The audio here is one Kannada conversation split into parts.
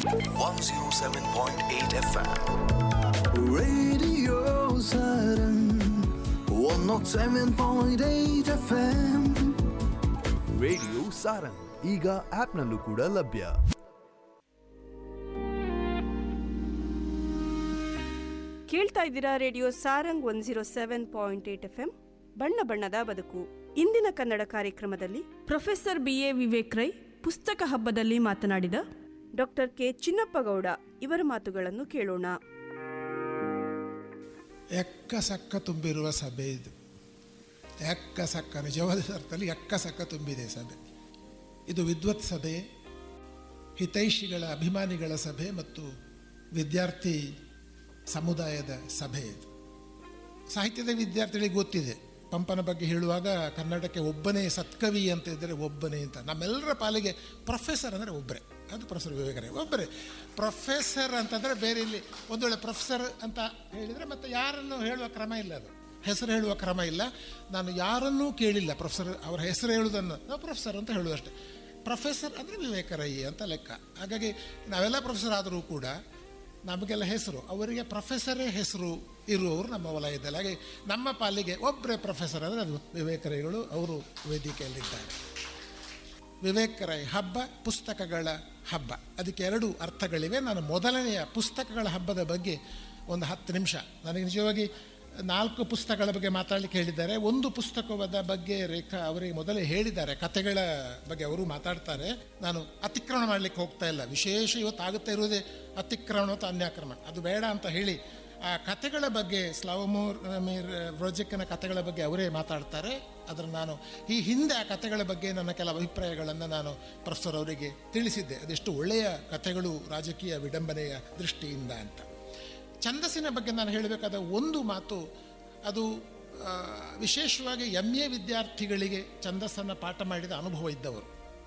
107.8 FM. Radio Saturn 107.8 FM radio Sarang ಈಗ ಆಪ್ನಲ್ಲೂ ಕೂಡ ಲಭ್ಯ ಕೇಳ್ತಾ ಇದ್ದೀರಾ radio Sarang one zero seven point eight F M ಬಣ್ಣ ಬಣ್ಣದ ಬದುಕು ಇಂದಿನ ಕನ್ನಡ ಕಾರ್ಯಕ್ರಮದಲ್ಲಿ professor B A Vivek Rai ಪುಸ್ತಕ ಹಬ್ಬದಲ್ಲಿ ಮಾತನಾಡಿದ ಡಾಕ್ಟರ್ ಕೆ ಚಿನ್ನಪ್ಪಗೌಡ ಇವರ ಮಾತುಗಳನ್ನು ಕೇಳೋಣ ಎಕ್ಕ ಸಕ್ಕ ತುಂಬಿರುವ ಸಭೆ ಇದು ಎಕ್ಕ ಸಕ್ಕ ನಿಜವಾದ ಅರ್ಥದಲ್ಲಿ ಎಕ್ಕ ಸಕ್ಕ ತುಂಬಿದೆ ಸಭೆ ಇದು ವಿದ್ವತ್ ಸಭೆ ಹಿತೈಷಿಗಳ ಅಭಿಮಾನಿಗಳ ಸಭೆ ಮತ್ತು ವಿದ್ಯಾರ್ಥಿ ಸಮುದಾಯದ ಸಭೆ ಇದು ಸಾಹಿತ್ಯದ ವಿದ್ಯಾರ್ಥಿಗಳಿಗೆ ಗೊತ್ತಿದೆ ಪಂಪನ ಬಗ್ಗೆ ಹೇಳುವಾಗ ಕನ್ನಡಕ್ಕೆ ಒಬ್ಬನೇ ಸತ್ಕವಿ ಅಂತ ಇದ್ದರೆ ಒಬ್ಬನೇ ಅಂತ ನಮ್ಮೆಲ್ಲರ ಪಾಲಿಗೆ ಪ್ರೊಫೆಸರ್ ಅಂದರೆ ಒಬ್ಬರೇ ಅದು ಪ್ರೊಫೆಸರ್ ವಿವೇಕರೇ ಒಬ್ಬರೇ ಪ್ರೊಫೆಸರ್ ಅಂತಂದರೆ ಬೇರೆ ಇಲ್ಲಿ ಒಂದು ವೇಳೆ ಪ್ರೊಫೆಸರ್ ಅಂತ ಹೇಳಿದರೆ ಮತ್ತೆ ಯಾರನ್ನು ಹೇಳುವ ಕ್ರಮ ಇಲ್ಲ ಅದು ಹೆಸರು ಹೇಳುವ ಕ್ರಮ ಇಲ್ಲ ನಾನು ಯಾರನ್ನೂ ಕೇಳಿಲ್ಲ ಪ್ರೊಫೆಸರ್ ಅವರ ಹೆಸರು ಹೇಳುವುದನ್ನು ನಾವು ಪ್ರೊಫೆಸರ್ ಅಂತ ಹೇಳುವುದಷ್ಟೇ ಪ್ರೊಫೆಸರ್ ಅಂದರೆ ವಿವೇಕರೈ ಅಂತ ಲೆಕ್ಕ ಹಾಗಾಗಿ ನಾವೆಲ್ಲ ಪ್ರೊಫೆಸರ್ ಆದರೂ ಕೂಡ ನಮಗೆಲ್ಲ ಹೆಸರು ಅವರಿಗೆ ಪ್ರೊಫೆಸರೇ ಹೆಸರು ಇರುವವರು ನಮ್ಮ ವಲಯದಲ್ಲಿ ಹಾಗೆ ನಮ್ಮ ಪಾಲಿಗೆ ಒಬ್ಬರೇ ಪ್ರೊಫೆಸರ್ ಅಂದರೆ ಅದು ವಿವೇಕರೈಗಳು ಅವರು ವೇದಿಕೆಯಲ್ಲಿದ್ದಾರೆ ವಿವೇಕರೈ ಹಬ್ಬ ಪುಸ್ತಕಗಳ ಹಬ್ಬ ಅದಕ್ಕೆ ಎರಡು ಅರ್ಥಗಳಿವೆ ನಾನು ಮೊದಲನೆಯ ಪುಸ್ತಕಗಳ ಹಬ್ಬದ ಬಗ್ಗೆ ಒಂದು ಹತ್ತು ನಿಮಿಷ ನನಗೆ ನಿಜವಾಗಿ ನಾಲ್ಕು ಪುಸ್ತಕಗಳ ಬಗ್ಗೆ ಮಾತಾಡಲಿಕ್ಕೆ ಹೇಳಿದ್ದಾರೆ ಒಂದು ಪುಸ್ತಕದ ಬಗ್ಗೆ ರೇಖಾ ಅವರಿಗೆ ಮೊದಲೇ ಹೇಳಿದ್ದಾರೆ ಕತೆಗಳ ಬಗ್ಗೆ ಅವರು ಮಾತಾಡ್ತಾರೆ ನಾನು ಅತಿಕ್ರಮಣ ಮಾಡಲಿಕ್ಕೆ ಹೋಗ್ತಾ ಇಲ್ಲ ವಿಶೇಷ ಇವತ್ತು ಆಗುತ್ತಾ ಇರುವುದೇ ಅತಿಕ್ರಮಣ ಮತ್ತು ಅನ್ಯಾಕ್ರಮಣ ಅದು ಬೇಡ ಅಂತ ಹೇಳಿ ಆ ಕತೆಗಳ ಬಗ್ಗೆ ಸ್ಲಾವಮೋರ್ ಮೀರ್ ವ್ರೋಜಕ್ಕನ ಕತೆಗಳ ಬಗ್ಗೆ ಅವರೇ ಮಾತಾಡ್ತಾರೆ ಅದರ ನಾನು ಈ ಹಿಂದೆ ಆ ಕತೆಗಳ ಬಗ್ಗೆ ನನ್ನ ಕೆಲವು ಅಭಿಪ್ರಾಯಗಳನ್ನು ನಾನು ಪ್ರೊಫೆಸರ್ ಅವರಿಗೆ ತಿಳಿಸಿದ್ದೆ ಅದೆಷ್ಟು ಒಳ್ಳೆಯ ಕತೆಗಳು ರಾಜಕೀಯ ವಿಡಂಬನೆಯ ದೃಷ್ಟಿಯಿಂದ ಅಂತ ಛಂದಸ್ಸಿನ ಬಗ್ಗೆ ನಾನು ಹೇಳಬೇಕಾದ ಒಂದು ಮಾತು ಅದು ಆ, ವಿಶೇಷವಾಗಿ ಎಮ್ ಎ ವಿದ್ಯಾರ್ಥಿಗಳಿಗೆ ಛಂದಸ್ಸನ್ನು ಪಾಠ ಮಾಡಿದ ಅನುಭವ ಇದ್ದವರು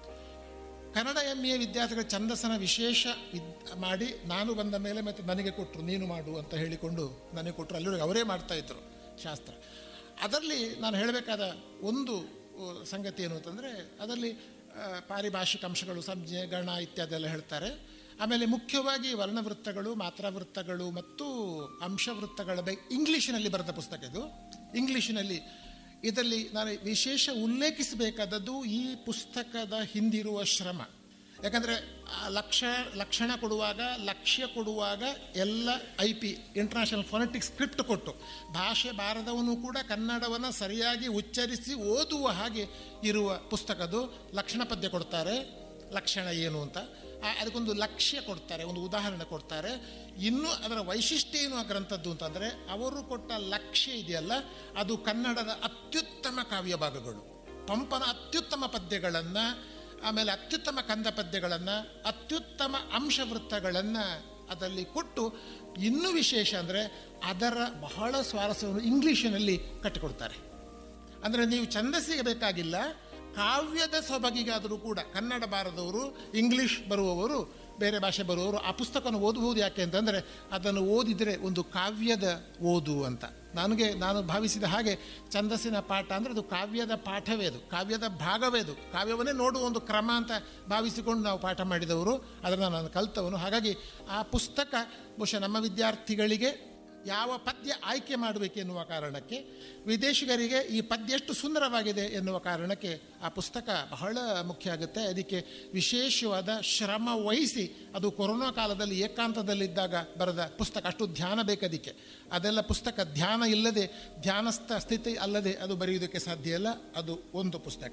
ಕನ್ನಡ ಎಮ್ ಎ ವಿದ್ಯಾರ್ಥಿಗಳ ಛಂದಸ್ಸನ್ನು ವಿಶೇಷ ವಿದ್ ಮಾಡಿ ನಾನು ಬಂದ ಮೇಲೆ ಮತ್ತು ನನಗೆ ಕೊಟ್ಟರು ನೀನು ಮಾಡು ಅಂತ ಹೇಳಿಕೊಂಡು ನನಗೆ ಕೊಟ್ಟರು ಅಲ್ಲಿವರೆಗೆ ಅವರೇ ಮಾಡ್ತಾ ಇದ್ದರು ಶಾಸ್ತ್ರ ಅದರಲ್ಲಿ ನಾನು ಹೇಳಬೇಕಾದ ಒಂದು ಆ, ಸಂಗತಿ ಏನು ಅಂತಂದರೆ ಅದರಲ್ಲಿ ಆ, ಪಾರಿಭಾಷಿಕ ಅಂಶಗಳು ಸಂಜ್ಞೆ ಗಣ ಇತ್ಯಾದಿ ಎಲ್ಲ ಹೇಳ್ತಾರೆ ಆಮೇಲೆ ಮುಖ್ಯವಾಗಿ ವರ್ಣವೃತ್ತಗಳು ಮಾತ್ರಾವೃತ್ತಗಳು ಮತ್ತು ಅಂಶವೃತ್ತಗಳ ಬಗ್ಗೆ ಇಂಗ್ಲೀಷಿನಲ್ಲಿ ಬರೆದ ಪುಸ್ತಕ ಇದು ಇಂಗ್ಲೀಷಿನಲ್ಲಿ ಇದರಲ್ಲಿ ನಾನು ವಿಶೇಷ ಉಲ್ಲೇಖಿಸಬೇಕಾದದ್ದು ಈ ಪುಸ್ತಕದ ಹಿಂದಿರುವ ಶ್ರಮ ಯಾಕಂದರೆ ಲಕ್ಷ ಲಕ್ಷಣ ಕೊಡುವಾಗ ಲಕ್ಷ್ಯ ಕೊಡುವಾಗ ಎಲ್ಲ I P international phonetic script ಕೊಟ್ಟು ಭಾಷೆ ಬಾರದವನು ಕೂಡ ಕನ್ನಡವನ್ನು ಸರಿಯಾಗಿ ಉಚ್ಚರಿಸಿ ಓದುವ ಹಾಗೆ ಇರುವ ಪುಸ್ತಕದ್ದು ಲಕ್ಷಣ ಪದ್ಯ ಕೊಡ್ತಾರೆ ಲಕ್ಷಣ ಏನು ಅಂತ ಆ- ಅದಕ್ಕೊಂದು ಲಕ್ಷ್ಯ ಕೊಡ್ತಾರೆ ಒಂದು ಉದಾಹರಣೆ ಕೊಡ್ತಾರೆ ಇನ್ನು ಅದರ ವೈಶಿಷ್ಟ್ಯ ಏನು ಆ ಗ್ರಂಥದ್ದು ಅಂತಂದರೆ ಅವರು ಕೊಟ್ಟ ಲಕ್ಷ್ಯ ಇದೆಯಲ್ಲ ಅದು ಕನ್ನಡದ ಅತ್ಯುತ್ತಮ ಕಾವ್ಯ ಭಾಗಗಳು ಪಂಪನ ಅತ್ಯುತ್ತಮ ಪದ್ಯಗಳನ್ನು ಆಮೇಲೆ ಅತ್ಯುತ್ತಮ ಕಂದ ಪದ್ಯಗಳನ್ನು ಅತ್ಯುತ್ತಮ ಅಂಶವೃತ್ತಗಳನ್ನು ಅದರಲ್ಲಿ ಕೊಟ್ಟು ಇನ್ನೂ ವಿಶೇಷ ಅಂದರೆ ಅದರ ಬಹಳ ಸ್ವಾರಸ್ಯವನ್ನು ಇಂಗ್ಲೀಷಿನಲ್ಲಿ ಕಟ್ಟಿಕೊಡ್ತಾರೆ ಅಂದರೆ ನೀವು ಛಂದಸ್ಸಿಗೆ ಬೇಕಾಗಿಲ್ಲ ಕಾವ್ಯದ ಸೊಬಗಿಗಾದರೂ ಕೂಡ ಕನ್ನಡ ಬಾರದವರು ಇಂಗ್ಲೀಷ್ ಬರುವವರು ಬೇರೆ ಭಾಷೆ ಬರುವವರು ಆ ಪುಸ್ತಕವನ್ನು ಓದಬಹುದು ಯಾಕೆ ಅಂತಂದರೆ ಅದನ್ನು ಓದಿದರೆ ಒಂದು ಕಾವ್ಯದ ಓದು ಅಂತ ನನಗೆ ನಾನು ಭಾವಿಸಿದ ಹಾಗೆ ಛಂದಸ್ಸಿನ ಪಾಠ ಅಂದರೆ ಅದು ಕಾವ್ಯದ ಪಾಠವೇ ಅದು ಕಾವ್ಯದ ಭಾಗವೇ ಅದು ಕಾವ್ಯವನ್ನೇ ನೋಡುವ ಒಂದು ಕ್ರಮ ಅಂತ ಭಾವಿಸಿಕೊಂಡು ನಾವು ಪಾಠ ಮಾಡಿದವರು ಅದನ್ನು ನಾನು ಕಲ್ತವನು ಹಾಗಾಗಿ ಆ ಪುಸ್ತಕ ಬಹುಶಃ ನಮ್ಮ ವಿದ್ಯಾರ್ಥಿಗಳಿಗೆ ಯಾವ ಪದ್ಯ ಆಯ್ಕೆ ಮಾಡಬೇಕು ಎನ್ನುವ ಕಾರಣಕ್ಕೆ ವಿದೇಶಿಗರಿಗೆ ಈ ಪದ್ಯ ಎಷ್ಟು ಸುಂದರವಾಗಿದೆ ಎನ್ನುವ ಕಾರಣಕ್ಕೆ ಆ ಪುಸ್ತಕ ಬಹಳ ಮುಖ್ಯ ಆಗುತ್ತೆ ಅದಕ್ಕೆ ವಿಶೇಷವಾದ ಶ್ರಮ ವಹಿಸಿ ಅದು ಕೊರೋನಾ ಕಾಲದಲ್ಲಿ ಏಕಾಂತದಲ್ಲಿದ್ದಾಗ ಬರೆದ ಪುಸ್ತಕ ಅಷ್ಟು ಧ್ಯಾನ ಬೇಕದಕ್ಕೆ ಅದೆಲ್ಲ ಪುಸ್ತಕ ಧ್ಯಾನ ಇಲ್ಲದೆ ಧ್ಯಾನಸ್ಥ ಸ್ಥಿತಿ ಅಲ್ಲದೆ ಅದು ಬರೆಯುವುದಕ್ಕೆ ಸಾಧ್ಯ ಇಲ್ಲ ಅದು ಒಂದು ಪುಸ್ತಕ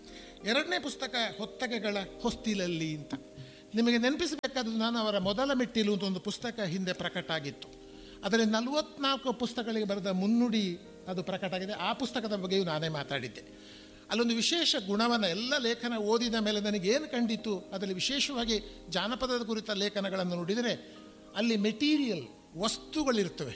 ಎರಡನೇ ಪುಸ್ತಕ ಹೊತ್ತಗೆಗಳ ಹೊಸ್ತಿಲಲ್ಲಿ ಅಂತ ನಿಮಗೆ ನೆನಪಿಸಬೇಕಾದ್ದು ನಾನು ಅವರ ಮೊದಲ ಮೆಟ್ಟಿಲು ಅಂತ ಒಂದು ಪುಸ್ತಕ ಹಿಂದೆ ಪ್ರಕಟ ಆಗಿತ್ತು ಅದರಲ್ಲಿ ನಲವತ್ನಾಲ್ಕು ಪುಸ್ತಕಗಳಿಗೆ ಬರೆದ ಮುನ್ನುಡಿ ಅದು ಪ್ರಕಟ ಆಗಿದೆ ಆ ಪುಸ್ತಕದ ಬಗ್ಗೆಯೂ ನಾನೇ ಮಾತಾಡಿದ್ದೆ ಅಲ್ಲೊಂದು ವಿಶೇಷ ಗುಣವನ್ನು ಎಲ್ಲ ಲೇಖನ ಓದಿದ ಮೇಲೆ ನನಗೆ ಏನು ಕಂಡಿತು ಅದರಲ್ಲಿ ವಿಶೇಷವಾಗಿ ಜಾನಪದದ ಕುರಿತ ಲೇಖನಗಳನ್ನು ನೋಡಿದರೆ ಅಲ್ಲಿ ಮೆಟೀರಿಯಲ್ ವಸ್ತುಗಳಿರ್ತವೆ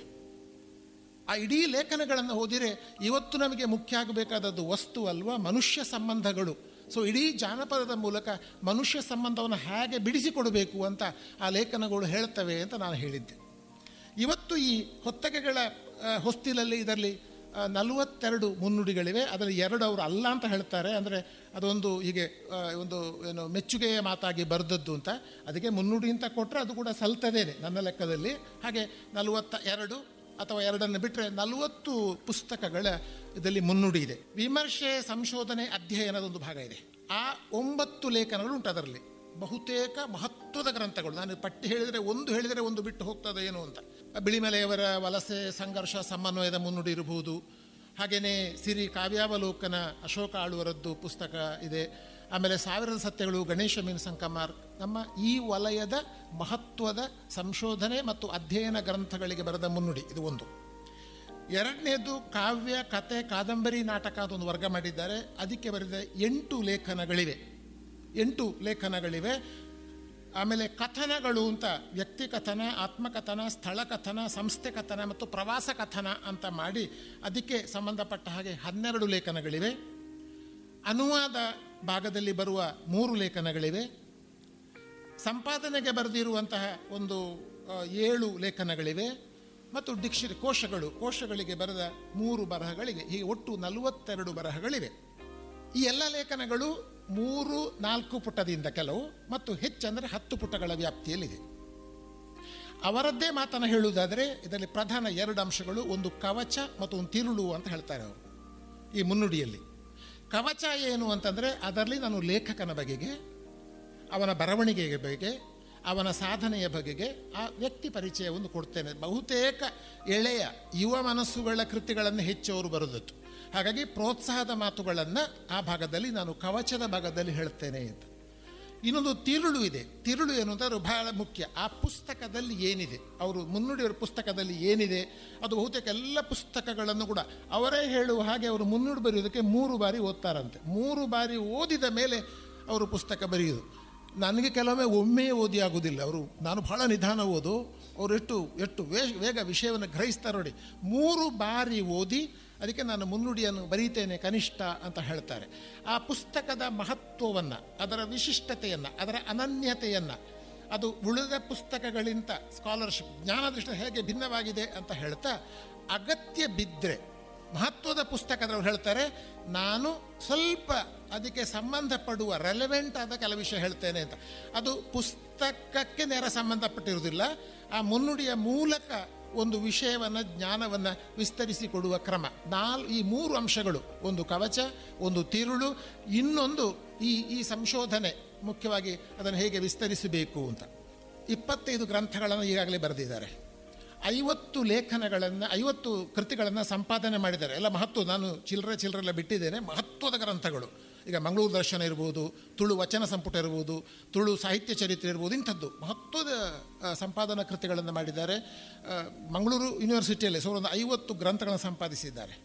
ಆ ಇಡೀ ಲೇಖನಗಳನ್ನು ಓದಿದರೆ ಇವತ್ತು ನಮಗೆ ಮುಖ್ಯ ಆಗಬೇಕಾದದ್ದು ವಸ್ತು ಅಲ್ವಾ ಮನುಷ್ಯ ಸಂಬಂಧಗಳು ಸೊ ಇಡೀ ಜಾನಪದದ ಮೂಲಕ ಮನುಷ್ಯ ಸಂಬಂಧವನ್ನು ಹೇಗೆ ಬಿಡಿಸಿಕೊಡಬೇಕು ಅಂತ ಆ ಲೇಖನಗಳು ಹೇಳ್ತವೆ ಅಂತ ನಾನು ಹೇಳಿದ್ದೆ ಇವತ್ತು ಈ ಹೊತ್ತಗೆಗಳ ಆ, ಹೊಸ್ತಿಲಲ್ಲಿ ಇದರಲ್ಲಿ ಆ, ನಲವತ್ತೆರಡು ಮುನ್ನುಡಿಗಳಿವೆ ಅದರಲ್ಲಿ ಎರಡು ಅವರು ಅಲ್ಲ ಅಂತ ಹೇಳ್ತಾರೆ ಅಂದರೆ ಅದೊಂದು ಹೀಗೆ ಆ, ಒಂದು ಏನು ಮೆಚ್ಚುಗೆಯ ಮಾತಾಗಿ ಬರೆದದ್ದು ಅಂತ ಅದಕ್ಕೆ ಮುನ್ನುಡಿ ಅಂತ ಕೊಟ್ಟರೆ ಅದು ಕೂಡ ಸಲ್ತದೇನೆ ನನ್ನ ಲೆಕ್ಕದಲ್ಲಿ ಹಾಗೆ ನಲವತ್ತ ಎರಡು ಅಥವಾ ಎರಡನ್ನು ಬಿಟ್ಟರೆ ನಲವತ್ತು ಪುಸ್ತಕಗಳ ಇದರಲ್ಲಿ ಮುನ್ನುಡಿ ಇದೆ ವಿಮರ್ಶೆ ಸಂಶೋಧನೆ ಅಧ್ಯಯನದ ಒಂದು ಭಾಗ ಇದೆ ಆ ಒಂಬತ್ತು ಲೇಖನಗಳು ಉಂಟು ಅದರಲ್ಲಿ ಬಹುತೇಕ ಮಹತ್ವದ ಗ್ರಂಥಗಳು ನಾನು ಪಟ್ಟಿ ಹೇಳಿದರೆ ಒಂದು ಹೇಳಿದರೆ ಒಂದು ಬಿಟ್ಟು ಹೋಗ್ತದೆ ಏನು ಅಂತ ಬಿಳಿಮಲೆಯವರ ವಲಸೆ ಸಂಘರ್ಷ ಸಮನ್ವಯದ ಮುನ್ನುಡಿ ಇರಬಹುದು ಹಾಗೆಯೇ ಸಿರಿ ಕಾವ್ಯಾವಲೋಕನ ಅಶೋಕ ಆಳುವರದ್ದು ಪುಸ್ತಕ ಇದೆ ಆಮೇಲೆ ಸಾವಿರದ ಸತ್ಯಗಳು ಗಣೇಶ ಮೀನ್ ಸಂಕಮಾರ್ ನಮ್ಮ ಈ ವಲಯದ ಮಹತ್ವದ ಸಂಶೋಧನೆ ಮತ್ತು ಅಧ್ಯಯನ ಗ್ರಂಥಗಳಿಗೆ ಬರೆದ ಮುನ್ನುಡಿ ಇದು ಒಂದು ಎರಡನೇದು ಕಾವ್ಯ ಕತೆ ಕಾದಂಬರಿ ನಾಟಕ ಅಂತ ಒಂದು ವರ್ಗ ಮಾಡಿದ್ದಾರೆ ಅದಕ್ಕೆ ಬರೆದ ಎಂಟು ಲೇಖನಗಳಿವೆ ಎಂಟು ಲೇಖನಗಳಿವೆ ಆಮೇಲೆ ಕಥನಗಳು ಅಂತ ವ್ಯಕ್ತಿ ಕಥನ ಆತ್ಮಕಥನ ಸ್ಥಳ ಕಥನ ಸಂಸ್ಥೆ ಕಥನ ಮತ್ತು ಪ್ರವಾಸ ಕಥನ ಅಂತ ಮಾಡಿ ಅದಕ್ಕೆ ಸಂಬಂಧಪಟ್ಟ ಹಾಗೆ ಹನ್ನೆರಡು ಲೇಖನಗಳಿವೆ ಅನುವಾದ ಭಾಗದಲ್ಲಿ ಬರುವ ಮೂರು ಲೇಖನಗಳಿವೆ ಸಂಪಾದನೆಗೆ ಬರೆದಿರುವಂತಹ ಒಂದು ಆ, ಏಳು ಲೇಖನಗಳಿವೆ ಮತ್ತು ಡಿಕ್ಷರಿ ಕೋಶಗಳು ಕೋಶಗಳಿಗೆ ಬರೆದ ಮೂರು ಬರಹಗಳಿವೆ ಹೀಗೆ ಒಟ್ಟು ನಲವತ್ತೆರಡು ಬರಹಗಳಿವೆ ಈ ಎಲ್ಲ ಲೇಖನಗಳು ಮೂರು ನಾಲ್ಕು ಪುಟದಿಂದ ಕೆಲವು ಮತ್ತು ಹೆಚ್ಚಂದರೆ ಹತ್ತು ಪುಟಗಳ ವ್ಯಾಪ್ತಿಯಲ್ಲಿದೆ ಅವರದ್ದೇ ಮಾತನ್ನು ಹೇಳುವುದಾದರೆ ಇದರಲ್ಲಿ ಪ್ರಧಾನ ಎರಡು ಅಂಶಗಳು ಒಂದು ಕವಚ ಮತ್ತು ಒಂದು ತಿರುಳು ಅಂತ ಹೇಳ್ತಾರೆ ಅವರು ಈ ಮುನ್ನುಡಿಯಲ್ಲಿ ಕವಚ ಏನು ಅಂತಂದರೆ ಅದರಲ್ಲಿ ನಾನು ಲೇಖಕನ ಬಗೆಗೆ ಅವನ ಬರವಣಿಗೆಯ ಬಗೆಗೆ ಅವನ ಸಾಧನೆಯ ಬಗೆಗೆ ಆ ವ್ಯಕ್ತಿ ಪರಿಚಯವನ್ನು ಕೊಡ್ತೇನೆ ಬಹುತೇಕ ಎಳೆಯ ಯುವ ಮನಸ್ಸುಗಳ ಕೃತಿಗಳನ್ನು ಹೆಚ್ಚು ಅವರು ಬರೆದದ್ದು ಹಾಗಾಗಿ ಪ್ರೋತ್ಸಾಹದ ಮಾತುಗಳನ್ನು ಆ ಭಾಗದಲ್ಲಿ ನಾನು ಕವಚದ ಭಾಗದಲ್ಲಿ ಹೇಳ್ತೇನೆ ಅಂತ ಇನ್ನೊಂದು ತಿರುಳು ಇದೆ ತಿರುಳು ಏನು ಅಂತಂದ್ರೆ ಬಹಳ ಮುಖ್ಯ ಆ ಪುಸ್ತಕದಲ್ಲಿ ಏನಿದೆ ಅವರು ಮುನ್ನುಡಿಯವರ ಪುಸ್ತಕದಲ್ಲಿ ಏನಿದೆ ಅದು ಬಹುತೇಕ ಎಲ್ಲ ಪುಸ್ತಕಗಳನ್ನು ಕೂಡ ಅವರೇ ಹೇಳುವ ಹಾಗೆ ಅವರು ಮುನ್ನುಡಿ ಬರೆಯೋದಕ್ಕೆ ಮೂರು ಬಾರಿ ಓದ್ತಾರಂತೆ ಮೂರು ಬಾರಿ ಓದಿದ ಮೇಲೆ ಅವರು ಪುಸ್ತಕ ಬರೆಯೋದು ನನಗೆ ಕೆಲವೊಮ್ಮೆ ಒಮ್ಮೆ ಓದಿ ಆಗೋದಿಲ್ಲ ಅವರು ನಾನು ಬಹಳ ನಿಧಾನ ಓದು ಅವರು ಎಷ್ಟು ಎಷ್ಟು ವೇ ಬೇಗ ವಿಷಯವನ್ನು ಗ್ರಹಿಸ್ತಾರೆ ನೋಡಿ ಮೂರು ಬಾರಿ ಓದಿ ಅದಕ್ಕೆ ನಾನು ಮುನ್ನುಡಿಯನ್ನು ಬರೀತೇನೆ ಕನಿಷ್ಠ ಅಂತ ಹೇಳ್ತಾರೆ ಆ ಪುಸ್ತಕದ ಮಹತ್ವವನ್ನು ಅದರ ವಿಶಿಷ್ಟತೆಯನ್ನು ಅದರ ಅನನ್ಯತೆಯನ್ನು ಅದು ಉಳಿದ ಪುಸ್ತಕಗಳಿಂದ ಸ್ಕಾಲರ್ಶಿಪ್ ಜ್ಞಾನದೃಷ್ಟಿ ಹೇಗೆ ಭಿನ್ನವಾಗಿದೆ ಅಂತ ಹೇಳ್ತಾ ಅಗತ್ಯ ಬಿದ್ದರೆ ಮಹತ್ವದ ಪುಸ್ತಕದವ್ರು ಹೇಳ್ತಾರೆ ನಾನು ಸ್ವಲ್ಪ ಅದಕ್ಕೆ ಸಂಬಂಧಪಡುವ ರೆಲೆವೆಂಟ್ ಆದ ಕೆಲವು ವಿಷಯ ಹೇಳ್ತೇನೆ ಅಂತ ಅದು ಪುಸ್ತಕಕ್ಕೆ ನೇರ ಸಂಬಂಧಪಟ್ಟಿರುವುದಿಲ್ಲ ಆ ಮುನ್ನುಡಿಯ ಮೂಲಕ ಒಂದು ವಿಷಯವನ್ನು ಜ್ಞಾನವನ್ನು ವಿಸ್ತರಿಸಿ ಕೊಡುವ ಕ್ರಮ ನಾಲ್ ಈ ಮೂರು ಅಂಶಗಳು ಒಂದು ಕವಚ ಒಂದು ತಿರುಳು ಇನ್ನೊಂದು ಈ ಈ ಸಂಶೋಧನೆ ಮುಖ್ಯವಾಗಿ ಅದನ್ನು ಹೇಗೆ ವಿಸ್ತರಿಸಬೇಕು ಅಂತ ಇಪ್ಪತ್ತೈದು ಗ್ರಂಥಗಳನ್ನು ಈಗಾಗಲೇ ಬರೆದಿದ್ದಾರೆ ಐವತ್ತು ಲೇಖನಗಳನ್ನು ಐವತ್ತು ಕೃತಿಗಳನ್ನು ಸಂಪಾದನೆ ಮಾಡಿದ್ದಾರೆ ಎಲ್ಲ ಮಹತ್ವ ನಾನು ಚಿಲ್ಲರೆ ಚಿಲ್ಲರೆಲ್ಲ ಬಿಟ್ಟಿದ್ದೇನೆ ಮಹತ್ವದ ಗ್ರಂಥಗಳು ಈಗ ಮಂಗಳೂರು ದರ್ಶನ ಇರ್ಬೋದು ತುಳು ವಚನ ಸಂಪುಟ ಇರ್ಬೋದು ತುಳು ಸಾಹಿತ್ಯ ಚರಿತ್ರೆ ಇರ್ಬೋದು ಇಂಥದ್ದು ಮಹತ್ವದ ಆ, ಸಂಪಾದನಾ ಕೃತಿಗಳನ್ನು ಮಾಡಿದ್ದಾರೆ ಆ, ಮಂಗಳೂರು ಯೂನಿವರ್ಸಿಟಿಯಲ್ಲಿ ಸುಮಾರು ಒಂದು ಐವತ್ತು ಗ್ರಂಥಗಳನ್ನು ಸಂಪಾದಿಸಿದ್ದಾರೆ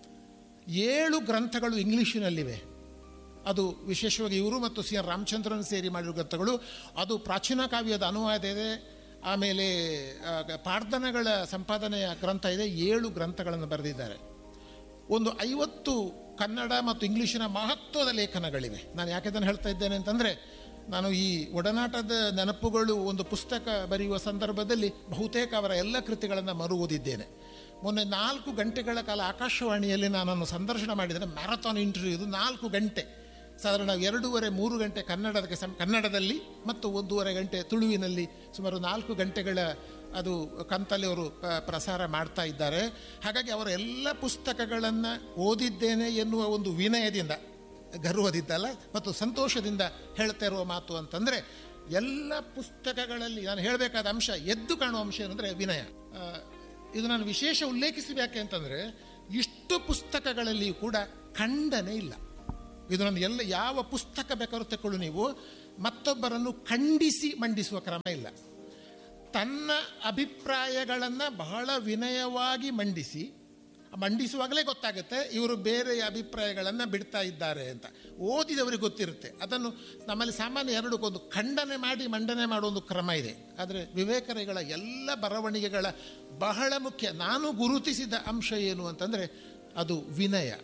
ಏಳು ಗ್ರಂಥಗಳು ಇಂಗ್ಲೀಷಿನಲ್ಲಿವೆ ಅದು ವಿಶೇಷವಾಗಿ ಇವರು ಮತ್ತು ಸಿ ಆರ್ ರಾಮಚಂದ್ರನ್ ಸೇರಿ ಮಾಡಿರೋ ಗ್ರಂಥಗಳು ಅದು ಪ್ರಾಚೀನ ಕಾವ್ಯದ ಅನುವಾದ ಇದೆ ಆಮೇಲೆ ಆ, ಪಾಡ್ದನಗಳ ಸಂಪಾದನೆಯ ಗ್ರಂಥ ಇದೆ ಏಳು ಗ್ರಂಥಗಳನ್ನು ಬರೆದಿದ್ದಾರೆ ಒಂದು ಐವತ್ತು ಕನ್ನಡ ಮತ್ತು ಇಂಗ್ಲೀಷಿನ ಮಹತ್ವದ ಲೇಖನಗಳಿವೆ ನಾನು ಯಾಕೆ ಅದನ್ನು ಹೇಳ್ತಾ ಇದ್ದೇನೆ ಅಂತಂದರೆ ನಾನು ಈ ಒಡನಾಟದ ನೆನಪುಗಳು ಒಂದು ಪುಸ್ತಕ ಬರೆಯುವ ಸಂದರ್ಭದಲ್ಲಿ ಬಹುತೇಕ ಅವರ ಎಲ್ಲ ಕೃತಿಗಳನ್ನು ಮರು ಓದಿದ್ದೇನೆ ಮೊನ್ನೆ ನಾಲ್ಕು ಗಂಟೆಗಳ ಕಾಲ ಆಕಾಶವಾಣಿಯಲ್ಲಿ ನಾನನ್ನು ಸಂದರ್ಶನ ಮಾಡಿದರೆ ಮ್ಯಾರಥಾನ್ ಇಂಟರ್ವ್ಯೂ ಇದು ನಾಲ್ಕು ಗಂಟೆ ಸಾಧಾರಣ ಎರಡೂವರೆ ಮೂರು ಗಂಟೆ ಕನ್ನಡದಕ್ಕೆ ಸಂ ಕನ್ನಡದಲ್ಲಿ ಮತ್ತು ಒಂದೂವರೆ ಗಂಟೆ ತುಳುವಿನಲ್ಲಿ ಸುಮಾರು ನಾಲ್ಕು ಗಂಟೆಗಳ ಅದು ಕಂತಲ್ಲಿ ಅವರು ಪ- ಪ್ರಸಾರ ಮಾಡ್ತಾ ಇದ್ದಾರೆ ಹಾಗಾಗಿ ಅವರ ಎಲ್ಲ ಪುಸ್ತಕಗಳನ್ನು ಓದಿದ್ದೇನೆ ಎನ್ನುವ ಒಂದು ವಿನಯದಿಂದ ಗರ್ವದಿದ್ದಲ್ಲ ಮತ್ತು ಸಂತೋಷದಿಂದ ಹೇಳ್ತಾ ಇರುವ ಮಾತು ಅಂತಂದರೆ ಎಲ್ಲ ಪುಸ್ತಕಗಳಲ್ಲಿ ನಾನು ಹೇಳಬೇಕಾದ ಅಂಶ ಎದ್ದು ಕಾಣುವ ಅಂಶ ಏನಂದರೆ ವಿನಯ ಆ, ಇದು ನಾನು ವಿಶೇಷ ಉಲ್ಲೇಖಿಸಬೇಕೆ ಅಂತಂದರೆ ಇಷ್ಟು ಪುಸ್ತಕಗಳಲ್ಲಿಯೂ ಕೂಡ ಖಂಡನೆ ಇಲ್ಲ ಇದು ನಾನು ಎಲ್ಲ ಯಾವ ಪುಸ್ತಕ ಬೇಕಾದ್ರೂ ತಗೊಳ್ಳು ನೀವು ಮತ್ತೊಬ್ಬರನ್ನು ಖಂಡಿಸಿ ಮಂಡಿಸುವ ಕ್ರಮ ಇಲ್ಲ ತನ್ನ ಅಭಿಪ್ರಾಯಗಳನ್ನು ಬಹಳ ವಿನಯವಾಗಿ ಮಂಡಿಸಿ ಮಂಡಿಸುವಾಗಲೇ ಗೊತ್ತಾಗುತ್ತೆ ಇವರು ಬೇರೆ ಅಭಿಪ್ರಾಯಗಳನ್ನು ಬಿಡ್ತಾ ಇದ್ದಾರೆ ಅಂತ ಓದಿದವರಿಗೆ ಗೊತ್ತಿರುತ್ತೆ ಅದನ್ನು ನಮ್ಮಲ್ಲಿ ಸಾಮಾನ್ಯ ಎರಡಕ್ಕೊಂದು ಖಂಡನೆ ಮಾಡಿ ಮಂಡನೆ ಮಾಡೋ ಒಂದು ಕ್ರಮ ಇದೆ ಆದರೆ ವಿವೇಕರಿಗಳ ಎಲ್ಲ ಬರವಣಿಗೆಗಳ ಬಹಳ ಮುಖ್ಯ ನಾನು ಗುರುತಿಸಿದ ಅಂಶ ಏನು ಅಂತಂದರೆ ಅದು ವಿನಯ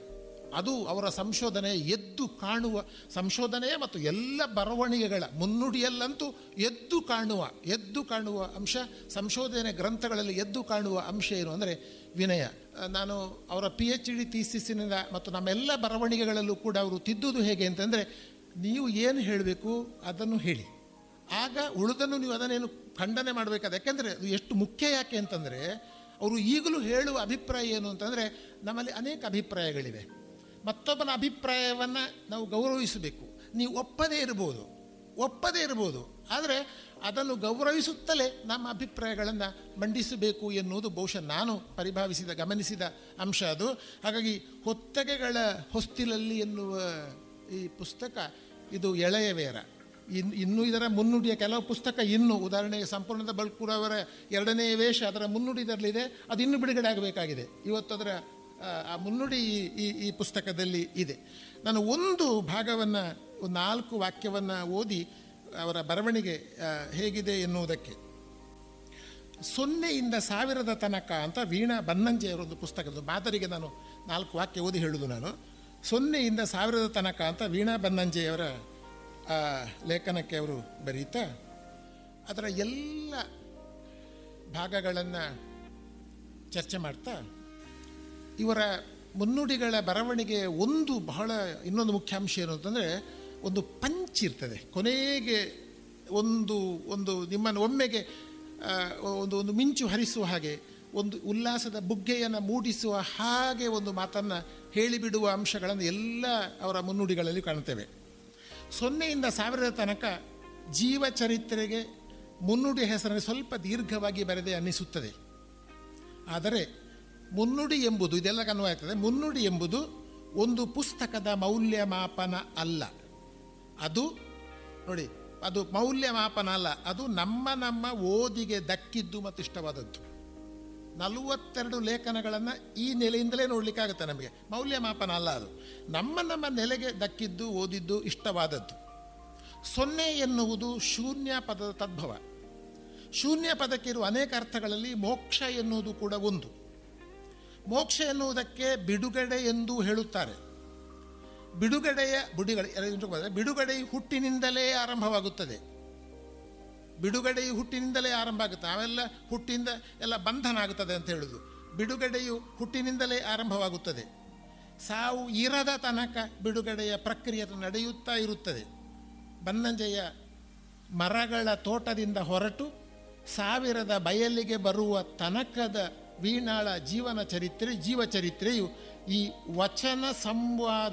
ಅದು ಅವರ ಸಂಶೋಧನೆ ಎದ್ದು ಕಾಣುವ ಸಂಶೋಧನೆ ಮತ್ತು ಎಲ್ಲ ಬರವಣಿಗೆಗಳ ಮುನ್ನುಡಿಯಲ್ಲಂತೂ ಎದ್ದು ಕಾಣುವ ಎದ್ದು ಕಾಣುವ ಅಂಶ ಸಂಶೋಧನೆ ಗ್ರಂಥಗಳಲ್ಲಿ ಎದ್ದು ಕಾಣುವ ಅಂಶ ಏನು ಅಂದರೆ ವಿನಯ ಆ, ನಾನು ಅವರ ಪಿ ಎಚ್ ಡಿ ಥೀಸಿಸಿನಿಂದ ಮತ್ತು ನಮ್ಮೆಲ್ಲ ಬರವಣಿಗೆಗಳಲ್ಲೂ ಕೂಡ ಅವರು ತಿದ್ದುದು ಹೇಗೆ ಅಂತಂದರೆ ನೀವು ಏನು ಹೇಳಬೇಕು ಅದನ್ನು ಹೇಳಿ ಆಗ ಉಳಿದನ್ನು ನೀವು ಅದನ್ನೇನು ಖಂಡನೆ ಮಾಡಬೇಕಾದ ಯಾಕೆಂದರೆ ಅದು ಎಷ್ಟು ಮುಖ್ಯ ಯಾಕೆ ಅಂತಂದರೆ ಅವರು ಈಗಲೂ ಹೇಳುವ ಅಭಿಪ್ರಾಯ ಏನು ಅಂತಂದರೆ ನಮ್ಮಲ್ಲಿ ಅನೇಕ ಅಭಿಪ್ರಾಯಗಳಿವೆ ಮತ್ತೊಬ್ಬನ ಅಭಿಪ್ರಾಯವನ್ನು ನಾವು ಗೌರವಿಸಬೇಕು ನೀವು ಒಪ್ಪದೇ ಇರ್ಬೋದು ಒಪ್ಪದೇ ಇರ್ಬೋದು ಆದರೆ ಅದನ್ನು ಗೌರವಿಸುತ್ತಲೇ ನಮ್ಮ ಅಭಿಪ್ರಾಯಗಳನ್ನು ಮಂಡಿಸಬೇಕು ಎನ್ನುವುದು ಬಹುಶಃ ನಾನು ಪರಿಭಾವಿಸಿದ ಗಮನಿಸಿದ ಅಂಶ ಅದು ಹಾಗಾಗಿ ಹೊತ್ತಗೆಗಳ ಹೊಸ್ತಿಲಲ್ಲಿ ಎನ್ನುವ ಈ ಪುಸ್ತಕ ಇದು ಎಳೆಯ ವೇರ ಇನ್ ಇನ್ನೂ ಇದರ ಮುನ್ನುಡಿಯ ಕೆಲವು ಪುಸ್ತಕ ಇನ್ನು ಉದಾಹರಣೆಗೆ ಸಂಪೂರ್ಣದ ಬಲ್ಕೂರ್ ಅವರ ಎರಡನೇ ವೇಷ ಅದರ ಮುನ್ನುಡಿ ಇದರಲ್ಲಿದೆ ಅದು ಇನ್ನೂ ಬಿಡುಗಡೆ ಆಗಬೇಕಾಗಿದೆ ಇವತ್ತು ಅದರ ಆ, ಆ ಮುನ್ನುಡಿ ಈ- ಈ ಈ ಪುಸ್ತಕದಲ್ಲಿ ಇದೆ ನಾನು ಒಂದು ಭಾಗವನ್ನು ಒಂದು ನಾಲ್ಕು ವಾಕ್ಯವನ್ನು ಓದಿ ಅವರ ಬರವಣಿಗೆ ಆ, ಹೇಗಿದೆ ಎನ್ನುವುದಕ್ಕೆ ಸೊನ್ನೆಯಿಂದ ಸಾವಿರದ ತನಕ ಅಂತ ವೀಣಾ ಬನ್ನಂಜೆಯವರೊಂದು ಪುಸ್ತಕದ ಮಾದರಿಗೆ ನಾನು ನಾಲ್ಕು ವಾಕ್ಯ ಓದಿ ಹೇಳುವುದು ನಾನು ಸೊನ್ನೆಯಿಂದ ಸಾವಿರದ ತನಕ ಅಂತ ವೀಣಾ ಬನ್ನಂಜೆಯವರ ಆ, ಲೇಖನಕ್ಕೆ ಅವರು ಬರೀತಾ ಅದರ ಎಲ್ಲ ಭಾಗಗಳನ್ನು ಚರ್ಚೆ ಮಾಡ್ತಾ ಇವರ ಮುನ್ನುಡಿಗಳ ಬರವಣಿಗೆ ಒಂದು ಬಹಳ ಇನ್ನೊಂದು ಮುಖ್ಯಾಂಶ ಏನು ಅಂತಂದರೆ ಒಂದು ಪಂಚ್ ಇರ್ತದೆ ಕೊನೆಗೆ ಒಂದು ಒಂದು ನಿಮ್ಮನ್ನು ಒಮ್ಮೆಗೆ ಆ, ಒಂದು ಒಂದು ಮಿಂಚು ಹರಿಸುವ ಹಾಗೆ ಒಂದು ಉಲ್ಲಾಸದ ಬುಗ್ಗೆಯನ್ನು ಮೂಡಿಸುವ ಹಾಗೆ ಒಂದು ಮಾತನ್ನು ಹೇಳಿಬಿಡುವ ಅಂಶಗಳನ್ನು ಎಲ್ಲ ಅವರ ಮುನ್ನುಡಿಗಳಲ್ಲಿ ಕಾಣ್ತೇವೆ ಸೊನ್ನೆಯಿಂದ ಸಾವಿರದ ತನಕ ಜೀವ ಚರಿತ್ರೆಗೆ ಮುನ್ನುಡಿ ಹೆಸರನ್ನು ಸ್ವಲ್ಪ ದೀರ್ಘವಾಗಿ ಬರೆದೇ ಅನ್ನಿಸುತ್ತದೆ ಆದರೆ ಮುನ್ನುಡಿ ಎಂಬುದು ಇದೆಲ್ಲ ಕನ್ವಾಯ್ತದೆ ಮುನ್ನುಡಿ ಎಂಬುದು ಒಂದು ಪುಸ್ತಕದ ಮೌಲ್ಯಮಾಪನ ಅಲ್ಲ ಅದು ನೋಡಿ ಅದು ಮೌಲ್ಯಮಾಪನ ಅಲ್ಲ ಅದು ನಮ್ಮ ನಮ್ಮ ಓದಿಗೆ ದಕ್ಕಿದ್ದು ಮತ್ತು ಇಷ್ಟವಾದದ್ದು ನಲವತ್ತೆರಡು ಲೇಖನಗಳನ್ನು ಈ ನೆಲೆಯಿಂದಲೇ ನೋಡಲಿಕ್ಕಾಗುತ್ತೆ ನಮಗೆ ಮೌಲ್ಯಮಾಪನ ಅಲ್ಲ ಅದು ನಮ್ಮ ನಮ್ಮ ನೆಲೆಗೆ ದಕ್ಕಿದ್ದು ಓದಿದ್ದು ಇಷ್ಟವಾದದ್ದು ಸೊನ್ನೆ ಎನ್ನುವುದು ಶೂನ್ಯ ಪದದ ತದ್ಭವ ಶೂನ್ಯ ಪದಕ್ಕಿರುವ ಅನೇಕ ಅರ್ಥಗಳಲ್ಲಿ ಮೋಕ್ಷ ಎನ್ನುವುದು ಕೂಡ ಒಂದು ಮೋಕ್ಷ ಎನ್ನುವುದಕ್ಕೆ ಬಿಡುಗಡೆ ಎಂದು ಹೇಳುತ್ತಾರೆ ಬಿಡುಗಡೆಯ ಬಿಡುಗಡೆ ಬಂದರೆ ಬಿಡುಗಡೆಯು ಹುಟ್ಟಿನಿಂದಲೇ ಆರಂಭವಾಗುತ್ತದೆ ಬಿಡುಗಡೆಯು ಹುಟ್ಟಿನಿಂದಲೇ ಆರಂಭ ಆಗುತ್ತೆ ಅವೆಲ್ಲ ಹುಟ್ಟಿಂದ ಎಲ್ಲ ಬಂಧನ ಆಗುತ್ತದೆ ಅಂತ ಹೇಳುದು ಬಿಡುಗಡೆಯು ಹುಟ್ಟಿನಿಂದಲೇ ಆರಂಭವಾಗುತ್ತದೆ ಸಾವು ಇರದ ತನಕ ಬಿಡುಗಡೆಯ ಪ್ರಕ್ರಿಯೆ ನಡೆಯುತ್ತಾ ಇರುತ್ತದೆ ಬನ್ನಂಜೆಯ ಮರಗಳ ತೋಟದಿಂದ ಹೊರಟು ಸಾವಿರದ ಬಯಲಿಗೆ ಬರುವ ತನಕದ ವೀಣಾಳ ಜೀವನ ಚರಿತ್ರೆ ಜೀವ ಚರಿತ್ರೆಯು ಈ ವಚನ ಸಂವಾದ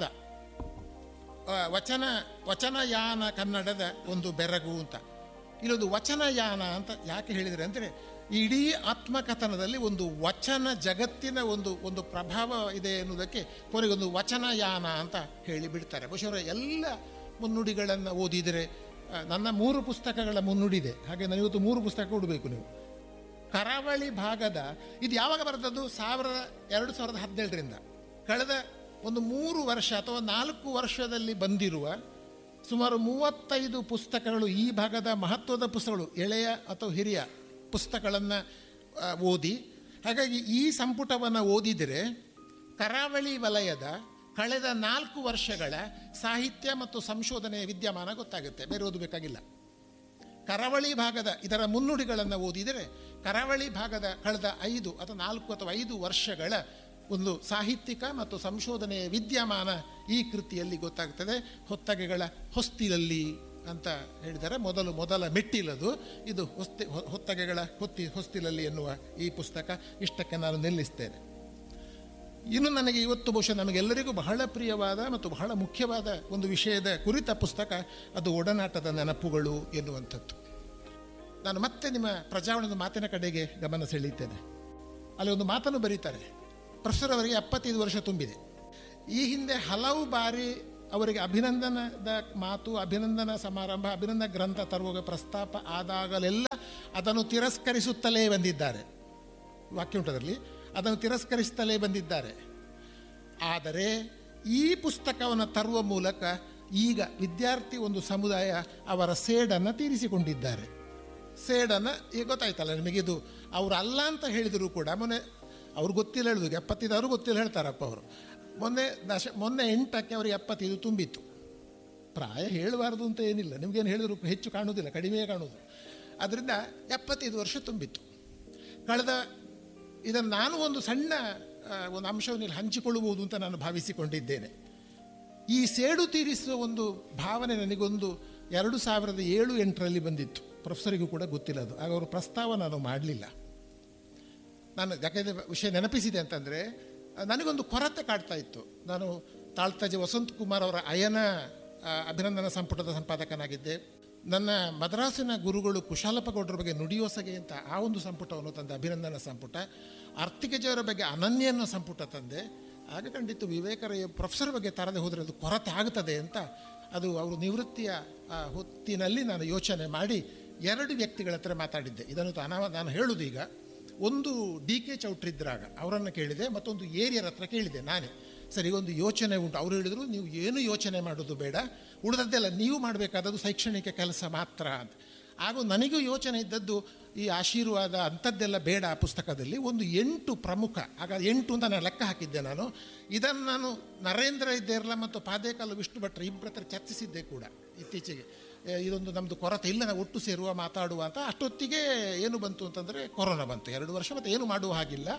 ಆ, ವಚನ ವಚನಯಾನ ಕನ್ನಡದ ಒಂದು ಬೆರಗು ಅಂತ ಇಲ್ಲೊಂದು ವಚನಯಾನ ಅಂತ ಯಾಕೆ ಹೇಳಿದರೆ ಅಂದರೆ ಇಡೀ ಆತ್ಮಕಥನದಲ್ಲಿ ಒಂದು ವಚನ ಜಗತ್ತಿನ ಒಂದು ಒಂದು ಪ್ರಭಾವ ಇದೆ ಎನ್ನುವುದಕ್ಕೆ ಕೊನೆಗೊಂದು ವಚನಯಾನ ಅಂತ ಹೇಳಿ ಬಿಡ್ತಾರೆ ಬಹುಶಃ ಅವರ ಎಲ್ಲ ಮುನ್ನುಡಿಗಳನ್ನು ಓದಿದರೆ ಆ, ನನ್ನ ಮೂರು ಪುಸ್ತಕಗಳ ಮುನ್ನುಡಿದೆ ಹಾಗೆ ನಾನು ಇವತ್ತು ಮೂರು ಪುಸ್ತಕ ಕೊಡಬೇಕು ನೀವು ಕರಾವಳಿ ಭಾಗದ ಇದು ಯಾವಾಗ ಬರ್ತದ್ದು ಸಾವಿರದ ಎರಡು ಸಾವಿರದ ಹದಿನೇಳರಿಂದ ಕಳೆದ ಒಂದು ಮೂರು ವರ್ಷ ಅಥವಾ ನಾಲ್ಕು ವರ್ಷದಲ್ಲಿ ಬಂದಿರುವ ಸುಮಾರು ಮೂವತ್ತೈದು ಪುಸ್ತಕಗಳು ಈ ಭಾಗದ ಮಹತ್ವದ ಪುಸ್ತಕಗಳು ಎಳೆಯ ಅಥವಾ ಹಿರಿಯ ಪುಸ್ತಕಗಳನ್ನು ಆ, ಓದಿ ಹಾಗಾಗಿ ಈ ಸಂಪುಟವನ್ನು ಓದಿದರೆ ಕರಾವಳಿ ವಲಯದ ಕಳೆದ ನಾಲ್ಕು ವರ್ಷಗಳ ಸಾಹಿತ್ಯ ಮತ್ತು ಸಂಶೋಧನೆಯ ವಿದ್ಯಮಾನ ಗೊತ್ತಾಗುತ್ತೆ ಬೇರೆ ಓದಬೇಕಾಗಿಲ್ಲ ಕರಾವಳಿ ಭಾಗದ ಇದರ ಮುನ್ನುಡಿಗಳನ್ನು ಓದಿದರೆ ಕರಾವಳಿ ಭಾಗದ ಕಳೆದ ಐದು ಅಥವಾ ನಾಲ್ಕು ಅಥವಾ ಐದು ವರ್ಷಗಳ ಒಂದು ಸಾಹಿತ್ಯಿಕ ಮತ್ತು ಸಂಶೋಧನೆಯ ವಿದ್ಯಮಾನ ಈ ಕೃತಿಯಲ್ಲಿ ಗೊತ್ತಾಗ್ತದೆ ಹೊತ್ತಗೆಗಳ ಹೊಸ್ತಿಲಲ್ಲಿ ಅಂತ ಹೇಳಿದರೆ ಮೊದಲು ಮೊದಲ ಮೆಟ್ಟಿಲದು ಇದು ಹೊಸ್ತಿ ಹೊ- ಹೊತ್ತಗೆಗಳ ಹೊತ್ತಿ ಹೊಸ್ತಿಲಲ್ಲಿ ಎನ್ನುವ ಈ ಪುಸ್ತಕ ಇಷ್ಟಕ್ಕೆ ನಾನು ನಿಲ್ಲಿಸ್ತೇನೆ ಇನ್ನು ನನಗೆ ಇವತ್ತು ಬಹುಶಃ ನಮಗೆಲ್ಲರಿಗೂ ಬಹಳ ಪ್ರಿಯವಾದ ಮತ್ತು ಬಹಳ ಮುಖ್ಯವಾದ ಒಂದು ವಿಷಯದ ಕುರಿತ ಪುಸ್ತಕ ಅದು ಒಡನಾಟದ ನೆನಪುಗಳು ಎನ್ನುವಂಥದ್ದು ನಾನು ಮತ್ತೆ ನಿಮ್ಮ ಪ್ರಜಾವಣದ ಮಾತಿನ ಕಡೆಗೆ ಗಮನ ಸೆಳೀತೇನೆ ಅಲ್ಲಿ ಒಂದು ಮಾತನ್ನು ಬರೀತಾರೆ ಪ್ರೊಫೆಸರ್ ಅವರಿಗೆ ಎಪ್ಪತ್ತೈದು ವರ್ಷ ತುಂಬಿದೆ ಈ ಹಿಂದೆ ಹಲವು ಬಾರಿ ಅವರಿಗೆ ಅಭಿನಂದನದ ಮಾತು ಅಭಿನಂದನಾ ಸಮಾರಂಭ ಅಭಿನಂದನ ಗ್ರಂಥ ತರುವಾಗ ಪ್ರಸ್ತಾಪ ಆದಾಗಲೆಲ್ಲ ಅದನ್ನು ತಿರಸ್ಕರಿಸುತ್ತಲೇ ಬಂದಿದ್ದಾರೆ ವಾಕ್ಯ ಉಂಟದರಲ್ಲಿ ಅದನ್ನು ತಿರಸ್ಕರಿಸುತ್ತಲೇ ಬಂದಿದ್ದಾರೆ ಆದರೆ ಈ ಪುಸ್ತಕವನ್ನು ತರುವ ಮೂಲಕ ಈಗ ವಿದ್ಯಾರ್ಥಿ ಒಂದು ಸಮುದಾಯ ಅವರ ಸೇಡನ್ನು ತೀರಿಸಿಕೊಂಡಿದ್ದಾರೆ ಸೇಡನ್ನು ಈಗ ಗೊತ್ತಾಯ್ತಲ್ಲ ನಿಮಗೆ ಇದು ಅವರು ಅಲ್ಲ ಅಂತ ಹೇಳಿದರೂ ಕೂಡ ಮೊನ್ನೆ ಅವ್ರು ಗೊತ್ತಿಲ್ಲ ಹೇಳುದು ಎಪ್ಪತ್ತಿದವರು ಗೊತ್ತಿಲ್ಲ ಹೇಳ್ತಾರಪ್ಪ ಅವರು ಮೊನ್ನೆ ದಶ ಮೊನ್ನೆ ಎಂಟಕ್ಕೆ ಅವರಿಗೆ ಎಪ್ಪತ್ತೈದು ತುಂಬಿತ್ತು ಪ್ರಾಯ ಹೇಳಬಾರ್ದು ಅಂತ ಏನಿಲ್ಲ ನಿಮಗೇನು ಹೇಳಿದ್ರು ಹೆಚ್ಚು ಕಾಣುವುದಿಲ್ಲ ಕಡಿಮೆ ಕಾಣುವುದು ಅದರಿಂದ ಎಪ್ಪತ್ತೈದು ವರ್ಷ ತುಂಬಿತ್ತು ಕಳೆದ ಇದನ್ನು ನಾನು ಒಂದು ಸಣ್ಣ ಆ, ಒಂದು ಅಂಶವನ್ನು ಇಲ್ಲಿ ಹಂಚಿಕೊಳ್ಳಬಹುದು ಅಂತ ನಾನು ಭಾವಿಸಿಕೊಂಡಿದ್ದೇನೆ ಈ ಸೇಡು ತೀರಿಸುವ ಒಂದು ಭಾವನೆ ನನಗೊಂದು ಎರಡು ಸಾವಿರದ ಏಳು ಎಂಟರಲ್ಲಿ ಬಂದಿತ್ತು ಪ್ರೊಫೆಸರಿಗೂ ಕೂಡ ಗೊತ್ತಿಲ್ಲ ಅದು ಆಗ ಅವರು ಪ್ರಸ್ತಾವ ನಾನು ಮಾಡಲಿಲ್ಲ ನಾನು ಯಾಕೆಂದರೆ ವಿಷಯ ನೆನಪಿಸಿದೆ ಅಂತಂದರೆ ನನಗೊಂದು ಕೊರತೆ ಕಾಡ್ತಾ ಇತ್ತು ನಾನು ತಾಳ್ತಾಜಿ ವಸಂತ್ ಕುಮಾರ್ ಅವರ ಅಯನ ಆ, ಅಭಿನಂದನಾ ಸಂಪುಟದ ಸಂಪಾದಕನಾಗಿದ್ದೆ ನನ್ನ ಮದ್ರಾಸಿನ ಗುರುಗಳು ಕುಶಾಲಪ್ಪಗೌಡರ ಬಗ್ಗೆ ನುಡಿಯೋಸಗೆ ಅಂತ ಆ ಒಂದು ಸಂಪುಟವನ್ನು ತಂದೆ ಅಭಿನಂದನಾ ಸಂಪುಟ ಆರ್ತಿಕಜಯವರ ಬಗ್ಗೆ ಅನನ್ಯ ಅನ್ನೋ ಸಂಪುಟ ತಂದೆ ಆಗ ಖಂಡಿತ ವಿವೇಕರಯ್ಯ ಪ್ರೊಫೆಸರ್ ಬಗ್ಗೆ ತರದೆ ಹೋದರೆ ಅದು ಕೊರತೆ ಆಗ್ತದೆ ಅಂತ ಅದು ಅವರು ನಿವೃತ್ತಿಯ ಆ, ಹೊತ್ತಿನಲ್ಲಿ ನಾನು ಯೋಚನೆ ಮಾಡಿ ಎರಡು ವ್ಯಕ್ತಿಗಳ ಹತ್ರ ಮಾತಾಡಿದ್ದೆ ಇದನ್ನು ತಾನ ನಾನು ಹೇಳುವುದು ಈಗ ಒಂದು ಡಿ ಕೆ ಚೌಟ್ರಿದ್ರಾಗ ಅವರನ್ನು ಕೇಳಿದೆ ಮತ್ತೊಂದು ಏರಿಯರ್ ಹತ್ರ ಕೇಳಿದೆ ನಾನೇ ಸರಿ ಒಂದು ಯೋಚನೆ ಉಂಟು ಅವರು ಹೇಳಿದರು ನೀವು ಏನು ಯೋಚನೆ ಮಾಡೋದು ಬೇಡ ಉಳಿದದ್ದೆಲ್ಲ ನೀವು ಮಾಡಬೇಕಾದದ್ದು ಶೈಕ್ಷಣಿಕ ಕೆಲಸ ಮಾತ್ರ ಅಂತ ಹಾಗೂ ನನಗೂ ಯೋಚನೆ ಇದ್ದದ್ದು ಈ ಆಶೀರ್ವಾದ ಅಂಥದ್ದೆಲ್ಲ ಬೇಡ ಆ ಪುಸ್ತಕದಲ್ಲಿ ಒಂದು ಎಂಟು ಪ್ರಮುಖ ಆಗ ಎಂಟು ಅಂತ ನಾನು ಲೆಕ್ಕ ಹಾಕಿದ್ದೆ ನಾನು ಇದನ್ನು ನಾನು ನರೇಂದ್ರ ಇದ್ದೇರಲ್ಲ ಮತ್ತು ಪಾದೇಕಾಲು ವಿಷ್ಣು ಭಟ್ರ ಇಬ್ಬರ ಹತ್ರ ಚರ್ಚಿಸಿದ್ದೆ ಕೂಡ ಇತ್ತೀಚೆಗೆ ಏ, ಇದೊಂದು ನಮ್ಮದು ಕೊರತೆ ಇಲ್ಲ ನಾವು ಒಟ್ಟು ಸೇರುವ ಮಾತಾಡುವ ಅಂತ ಅಷ್ಟೊತ್ತಿಗೆ ಏನು ಬಂತು ಅಂತಂದರೆ ಕೊರೋನಾ ಬಂತು ಎರಡು ವರ್ಷ ಮತ್ತು ಏನು ಮಾಡುವ ಹಾಗಿಲ್ಲ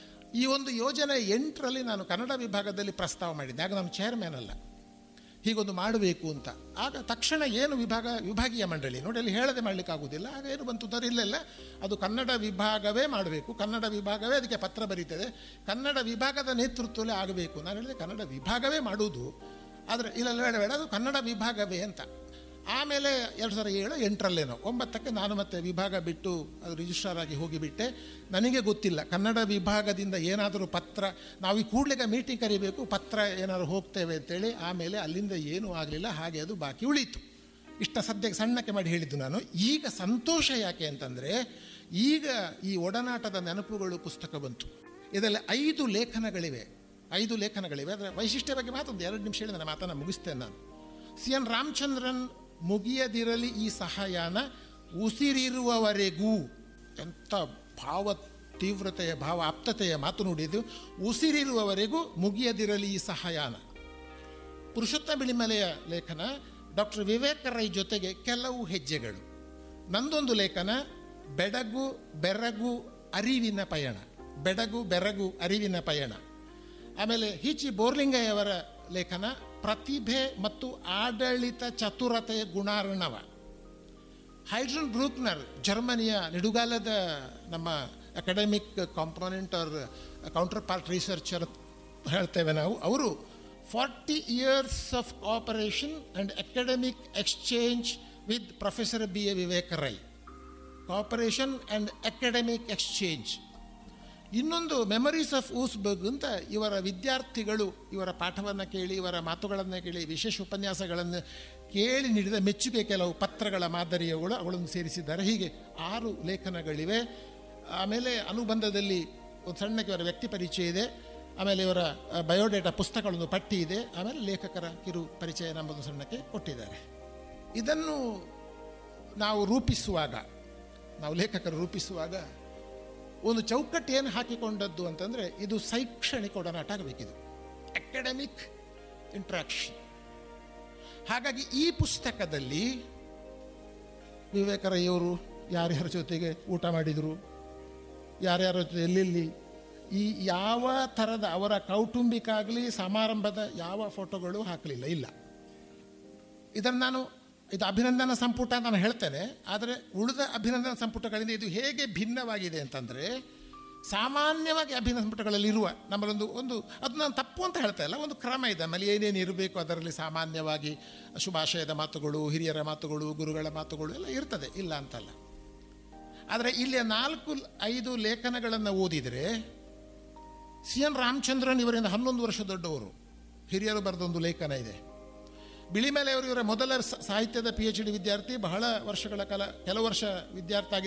ಈ ಒಂದು ಯೋಜನೆ ಎಂಟರಲ್ಲಿ ನಾನು ಕನ್ನಡ ವಿಭಾಗದಲ್ಲಿ ಪ್ರಸ್ತಾವ ಮಾಡಿದ್ದೆ ಆಗ ನಾನು ಚೇರ್ಮ್ಯಾನ್ ಅಲ್ಲ ಹೀಗೊಂದು ಮಾಡಬೇಕು ಅಂತ ಆಗ ತಕ್ಷಣ ಏನು ವಿಭಾಗ ವಿಭಾಗೀಯ ಮಂಡಳಿ ನೋಡಿ ಅಲ್ಲಿ ಹೇಳದೆ ಮಾಡಲಿಕ್ಕಾಗೋದಿಲ್ಲ ಆಗ ಏನು ಬಂತು ಅಂದರೆ ಇಲ್ಲೆಲ್ಲ ಅದು ಕನ್ನಡ ವಿಭಾಗವೇ ಮಾಡಬೇಕು ಕನ್ನಡ ವಿಭಾಗವೇ ಅದಕ್ಕೆ ಪತ್ರ ಬರೀತದೆ ಕನ್ನಡ ವಿಭಾಗದ ನೇತೃತ್ವದಲ್ಲೇ ಆಗಬೇಕು ನಾನು ಹೇಳಿದೆ ಕನ್ನಡ ವಿಭಾಗವೇ ಮಾಡುವುದು ಆದರೆ ಇಲ್ಲ ಬೇಡ ಬೇಡ ಅದು ಕನ್ನಡ ವಿಭಾಗವೇ ಅಂತ ಆಮೇಲೆ ಎರಡು ಸಾವಿರದ ಏಳು ಎಂಟರಲ್ಲೇನೋ ಒಂಬತ್ತಕ್ಕೆ ನಾನು ಮತ್ತೆ ವಿಭಾಗ ಬಿಟ್ಟು ಅದು ರಿಜಿಸ್ಟ್ರಾರ್ ಆಗಿ ಹೋಗಿಬಿಟ್ಟೆ ನನಗೆ ಗೊತ್ತಿಲ್ಲ ಕನ್ನಡ ವಿಭಾಗದಿಂದ ಏನಾದರೂ ಪತ್ರ ನಾವು ಈ ಕೂಡಲೇ ಮೀಟಿಂಗ್ ಕರಿಬೇಕು ಪತ್ರ ಏನಾದರೂ ಹೋಗ್ತೇವೆ ಅಂತೇಳಿ ಆಮೇಲೆ ಅಲ್ಲಿಂದ ಏನೂ ಆಗಲಿಲ್ಲ ಹಾಗೆ ಅದು ಬಾಕಿ ಉಳೀತು ಇಷ್ಟ ಸದ್ಯಕ್ಕೆ ಸಣ್ಣಕ್ಕೆ ಮಾಡಿ ಹೇಳಿದ್ದು ನಾನು ಈಗ ಸಂತೋಷ ಯಾಕೆ ಅಂತಂದರೆ ಈಗ ಈ ಒಡನಾಟದ ನೆನಪುಗಳು ಪುಸ್ತಕ ಬಂತು ಇದರಲ್ಲಿ ಐದು ಲೇಖನಗಳಿವೆ ಐದು ಲೇಖನಗಳಿವೆ ಅದರ ವೈಶಿಷ್ಟ್ಯ ಬಗ್ಗೆ ಮಾತೊಂದು ಎರಡು ನಿಮಿಷ ಹೇಳಿ ನನ್ನ ಮಾತನ್ನು ಮುಗಿಸ್ತೇನೆ ನಾನು ಸಿ ಎನ್ ರಾಮಚಂದ್ರನ್ ಮುಗಿಯದಿರಲಿ ಈ ಸಹಾಯನ ಉಸಿರಿರುವವರೆಗೂ ಎಂಥ ಭಾವ ತೀವ್ರತೆಯ ಭಾವ ಆಪ್ತತೆಯ ಮಾತು ನುಡಿದು ಉಸಿರಿರುವವರೆಗೂ ಮುಗಿಯದಿರಲಿ ಈ ಸಹಾಯನ ಪುರುಷೋತ್ತಮ ಬಿಳಿಮಲೆಯ ಲೇಖನ ಡಾಕ್ಟರ್ ವಿವೇಕ ರೈ ಜೊತೆಗೆ ಕೆಲವು ಹೆಜ್ಜೆಗಳು ನಂದೊಂದು ಲೇಖನ ಬೆಡಗು ಬೆರಗು ಅರಿವಿನ ಪಯಣ ಬೆಡಗು ಬೆರಗು ಅರಿವಿನ ಪಯಣ ಆಮೇಲೆ ಹಿಚಿ ಬೋರ್ಲಿಂಗಯ್ಯವರ ಲೇಖನ ಪ್ರತಿಭೆ ಮತ್ತು ಆಡಳಿತ ಚತುರತೆಯ ಗುಣಾರ್ಣವ ಹೈಡ್ರನ್ ಬ್ರೂಕ್ನರ್ ಜರ್ಮನಿಯ ನಿಡುಗಾಲದ ನಮ್ಮ academic component our counter researcher ಹೇಳ್ತೇವೆ ನಾವು ಅವರು forty years of cooperation and academic exchange with professor B A Viveka Rai cooperation and academic exchange ಇನ್ನೊಂದು ಮೆಮರೀಸ್ ಆಫ್ ಊಸ್ಬರ್ಗ್ ಅಂತ ಇವರ ವಿದ್ಯಾರ್ಥಿಗಳು ಇವರ ಪಾಠವನ್ನು ಕೇಳಿ ಇವರ ಮಾತುಗಳನ್ನು ಕೇಳಿ ವಿಶೇಷ ಉಪನ್ಯಾಸಗಳನ್ನು ಕೇಳಿ ನೀಡಿದ ಮೆಚ್ಚುಗೆ ಕೆಲವು ಪತ್ರಗಳ ಮಾದರಿಯಗಳು ಅವುಗಳನ್ನು ಸೇರಿಸಿದ್ದಾರೆ ಹೀಗೆ ಆರು ಲೇಖನಗಳಿವೆ ಆಮೇಲೆ ಅನುಬಂಧದಲ್ಲಿ ಒಂದು ಸಣ್ಣಕ್ಕೆ ಇವರ ವ್ಯಕ್ತಿ ಪರಿಚಯ ಇದೆ ಆಮೇಲೆ ಇವರ ಬಯೋಡೇಟಾ ಪುಸ್ತಕಗಳೊಂದು ಪಟ್ಟಿ ಇದೆ ಆಮೇಲೆ ಲೇಖಕರ ಕಿರು ಪರಿಚಯ ನಮ್ಮದು ಸಣ್ಣಕ್ಕೆ ಕೊಟ್ಟಿದ್ದಾರೆ ಇದನ್ನು ನಾವು ರೂಪಿಸುವಾಗ ನಾವು ಲೇಖಕರು ರೂಪಿಸುವಾಗ ಒಂದು ಚೌಕಟ್ಟು ಏನು ಹಾಕಿಕೊಂಡದ್ದು ಅಂತಂದರೆ ಇದು ಶೈಕ್ಷಣಿಕ ಒಡನಾಟ ಆಗಬೇಕಿದು ಅಕಾಡೆಮಿಕ್ ಇಂಟ್ರಾಕ್ಷನ್ ಹಾಗಾಗಿ ಈ ಪುಸ್ತಕದಲ್ಲಿ ವಿವೇಕರಯ್ಯವರು ಯಾರ್ಯಾರ ಜೊತೆಗೆ ಊಟ ಮಾಡಿದರು ಯಾರ್ಯಾರ ಜೊತೆ ಎಲ್ಲೆಲ್ಲಿ ಈ ಯಾವ ಥರದ ಅವರ ಕೌಟುಂಬಿಕ ಆಗಲಿ ಸಮಾರಂಭದ ಯಾವ ಫೋಟೋಗಳು ಹಾಕಲಿಲ್ಲ ಇಲ್ಲ ಇದನ್ನು ನಾನು ಇದು ಅಭಿನಂದನಾ ಸಂಪುಟ ನಾನು ಹೇಳ್ತೇನೆ ಆದರೆ ಉಳಿದ ಅಭಿನಂದನಾ ಸಂಪುಟಗಳಿಂದ ಇದು ಹೇಗೆ ಭಿನ್ನವಾಗಿದೆ ಅಂತಂದರೆ ಸಾಮಾನ್ಯವಾಗಿ ಅಭಿನಂದನ ಸಂಪುಟಗಳಲ್ಲಿ ಇರುವ ನಮ್ಮಲ್ಲೊಂದು ಒಂದು ಅದು ನಾನು ತಪ್ಪು ಅಂತ ಹೇಳ್ತಾ ಇಲ್ಲ ಒಂದು ಕ್ರಮ ಇದೆ ಆಮೇಲೆ ಏನೇನು ಇರಬೇಕು ಅದರಲ್ಲಿ ಸಾಮಾನ್ಯವಾಗಿ ಶುಭಾಶಯದ ಮಾತುಗಳು ಹಿರಿಯರ ಮಾತುಗಳು ಗುರುಗಳ ಮಾತುಗಳು ಎಲ್ಲ ಇರ್ತದೆ ಇಲ್ಲ ಅಂತಲ್ಲ ಆದರೆ ಇಲ್ಲಿಯ ನಾಲ್ಕು ಐದು ಲೇಖನಗಳನ್ನು ಓದಿದರೆ ಸಿ ಎನ್ ರಾಮಚಂದ್ರನ್ ಇವರಿಂದ ಹನ್ನೊಂದು ವರ್ಷ ದೊಡ್ಡವರು ಹಿರಿಯರು ಬರೆದೊಂದು ಲೇಖನ ಇದೆ ಬಿಳಿಮೇಲೆಯವರು ಇವರ ಮೊದಲ ಸ- ಸಾಹಿತ್ಯದ ಪಿ ಎಚ್ ಡಿ ವಿದ್ಯಾರ್ಥಿ ಬಹಳ ವರ್ಷಗಳ ಕಾಲ ಕೆಲವು ವರ್ಷ ವಿದ್ಯಾರ್ಥಿ ಆಗಿದ್ದ